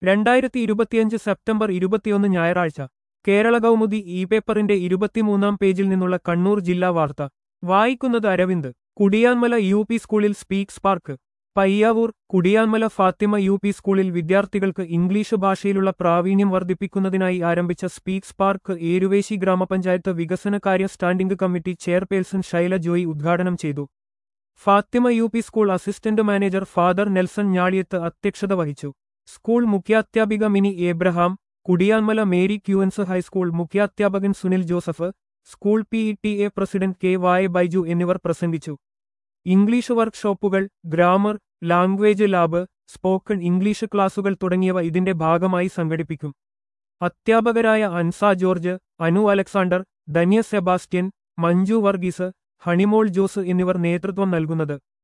രണ്ടായിരത്തി ഇരുപത്തിയഞ്ച് സെപ്റ്റംബർ ഇരുപത്തിയൊന്ന് ഞായറാഴ്ച കേരള കൗമുദി ഇ പേപ്പറിന്റെ ഇരുപത്തിമൂന്നാം പേജിൽ നിന്നുള്ള കണ്ണൂർ ജില്ലാ വാർത്ത വായിക്കുന്നത് അരവിന്ദ് കുടിയാൻമല യു പി സ്കൂളിൽ speaks park Payyavoor Kudiyanmala Fathima U P സ്കൂളിൽ വിദ്യാർത്ഥികൾക്ക് ഇംഗ്ലീഷ് ഭാഷയിലുള്ള പ്രാവീണ്യം വർദ്ധിപ്പിക്കുന്നതിനായി ആരംഭിച്ച സ്പീക്സ് പാർക്ക് ഏരുവേശി ഗ്രാമപഞ്ചായത്ത് വികസനകാര്യ standing committee chairperson Shaila Joy ഉദ്ഘാടനം ചെയ്തു Fathima U P school assistant manager father Nelson Njaliyath അധ്യക്ഷത വഹിച്ചു സ്കൂൾ മുഖ്യാധ്യാപിക മിനി ഏബ്രഹാം കുടിയാൻമല മേരി ക്യൂൻസ് ഹൈസ്കൂൾ മുഖ്യാധ്യാപകൻ Sunil Joseph school P E T A president K വായ ബൈജു എന്നിവർ പ്രസംഗിച്ചു ഇംഗ്ലീഷ് വർക്ക്ഷോപ്പുകൾ grammar language lab spoken English ക്ലാസുകൾ തുടങ്ങിയവ ഇതിന്റെ ഭാഗമായി സംഘടിപ്പിക്കും അധ്യാപകരായ അൻസ ജോർജ് അനു അലക്സാണ്ടർ ധന്യ സെബാസ്റ്റ്യൻ മഞ്ജു വർഗീസ് ഹണിമോൾ ജോസ് എന്നിവർ നേതൃത്വം നൽകുന്നത്